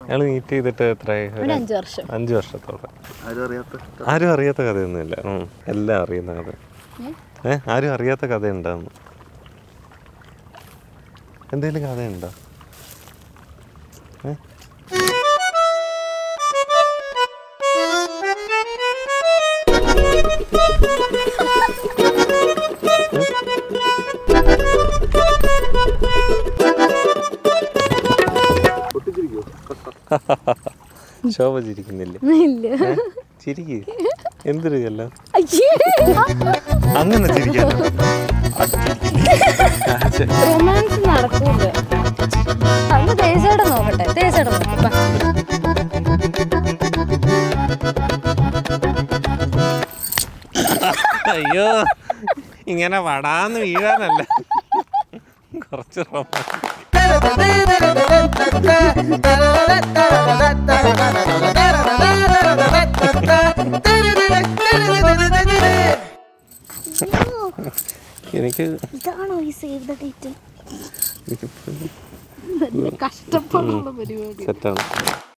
അയാൾ മീറ്റ് ചെയ്തിട്ട് എത്രയായി ഒരു ഒരു അഞ്ച് വർഷം അഞ്ച് വർഷത്തോളം ആരും അറിയാത്ത ആരും അറിയാത്ത കഥയൊന്നുമില്ല ഉം. എല്ലാം അറിയുന്ന കഥ ഏ ആരും അറിയാത്ത കഥ ഉണ്ടാന്ന് എന്തെങ്കിലും കഥയുണ്ടോ ഏ പൊട്ടിച്ചിരിക്കോ ശോഭ ചിരിക്കുന്നില്ല ഇല്ല ചിരിക്ക് എന്തൊരു എല്ലാം അയ്യേ. അങ്ങനെ ചിരിക്കാൻ റൊമാൻസ് നടക്കൂല അന്ന് തേച്ചേടെ നോക്കട്ടെ തേച്ചേടെ നോക്കട്ടെ അയ്യോ ഇങ്ങനെ വടാന്ന് വീഴാനല്ല കുറച്ച് റൊമാൻസ് എനിക്ക് ഇതാണോ ഈ സേവ് ദ ഡേറ്റ് എനിക്ക് കഷ്ടപ്പാടുള്ള പരിപാടി സെറ്റാണ്